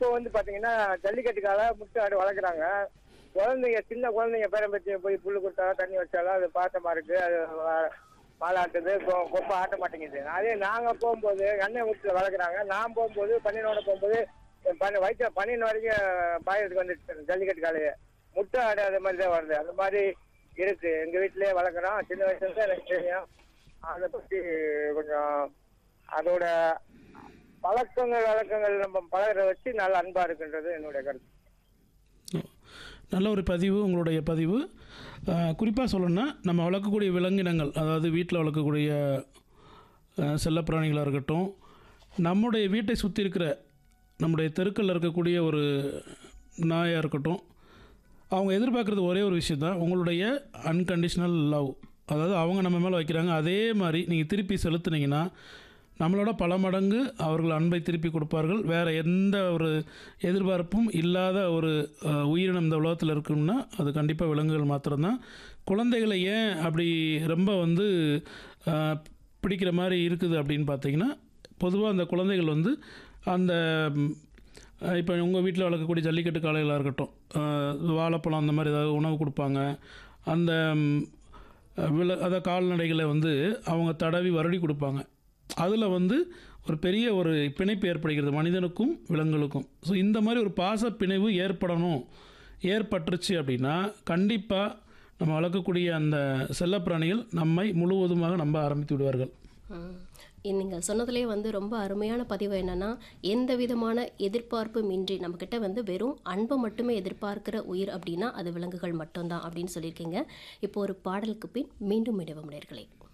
இப்போ வந்து பாத்தீங்கன்னா ஜல்லிக்கட்டுக்காக முட்டை ஆடு வளர்க்குறாங்க குழந்தைங்க சின்ன குழந்தைங்க பேரம்பத்திய போய் புல்லு கொடுத்தாலும் தண்ணி வச்சாலும் அது பாசமா இருக்கு அது வ- வாலாட்டுது கொ- கொப்பை ஆட்ட மாட்டேங்குது அதே நாங்க போகும்போது எண்ணெய் வீட்டுல வளர்க்குறாங்க நான் போகும்போது பன்னினோட போகும்போது பண்ண வயிற்று பன்னின வரைக்கும் பாயத்துக்கு வந்துட்டு ஜல்லிக்கட்டு காலையே முட்டை ஆடு அது மாதிரி தான் வருது அந்த மாதிரி இருக்கு எங்க வீட்டிலேயே வளர்க்குறோம் சின்ன வயசுல இருந்து எனக்கு தெரியும் அதை பத்தி கொஞ்சம் அதோட பழக்கங்கள் வழக்கங்கள் நம்ம பழகிறத வச்சு நல்ல அன்பா இருக்குன்றது என்னுடைய கருத்து நல்ல ஒரு பதிவு உங்களுடைய பதிவு குறிப்பாக சொல்லணும்னா நம்ம வளர்க்கக்கூடிய விலங்கினங்கள் அதாவது வீட்டில் வளர்க்கக்கூடிய அஹ், செல்லப்பிராணிகளாக இருக்கட்டும் நம்முடைய வீட்டை சுற்றி இருக்கிற நம்முடைய தெருக்களில் இருக்கக்கூடிய ஒரு நாயாக இருக்கட்டும் அவங்க எதிர்பார்க்குறது ஒரே ஒரு விஷயம் தான் உங்களுடைய அன்கண்டிஷனல் லவ் அதாவது அவங்க நம்ம மேலே வைக்கிறாங்க அதே மாதிரி நீங்கள் திருப்பி செலுத்துனீங்கன்னா நம்மளோட பல மடங்கு அவர்கள் அன்பை திருப்பி கொடுப்பார்கள் வேறு எந்த ஒரு எதிர்பார்ப்பும் இல்லாத ஒரு அஹ், உயிரினம் இந்த உலகத்தில் இருக்குன்னா அது கண்டிப்பாக விலங்குகள் மாத்திரம்தான் குழந்தைகளை ஏன் அப்படி ரொம்ப வந்து அஹ், பிடிக்கிற மாதிரி இருக்குது அப்படின்னு பார்த்தீங்கன்னா பொதுவாக அந்த குழந்தைகள் வந்து அந்த இப்போ உங்கள் வீட்டில் வளர்க்கக்கூடிய ஜல்லிக்கட்டு காளைகளாக இருக்கட்டும் அஹ், வாழைப்பழம் அந்த மாதிரி ஏதாவது உணவு கொடுப்பாங்க அந்த ம், வில அதை கால்நடைகளை வந்து அவங்க தடவி வருடி கொடுப்பாங்க அதில் வந்து ஒரு பெரிய ஒரு பிணைப்பு ஏற்படுகிறது மனிதனுக்கும் விலங்குகளுக்கும் ஸோ இந்த மாதிரி ஒரு பாச பிணைவு ஏற்படணும் ஏற்பட்டுருச்சு அப்படின்னா கண்டிப்பாக நம்ம வளர்க்கக்கூடிய அந்த செல்லப்பிராணிகள் நம்மை முழுவதுமாக நம்ப ஆரம்பித்து விடுவார்கள் நீங்கள் சொன்னதுலேயே வந்து ரொம்ப அருமையான பதிவு என்னன்னா எந்த விதமான எதிர்பார்ப்பும் இன்றி நம்மக்கிட்ட வந்து வெறும் அன்பை மட்டுமே எதிர்பார்க்கிற உயிர் அப்படின்னா அது விலங்குகள் மட்டும்தான் அப்படின்னு சொல்லியிருக்கீங்க இப்போ ஒரு பாடலுக்கு பின் மீண்டும் இடைவம் நேர்களே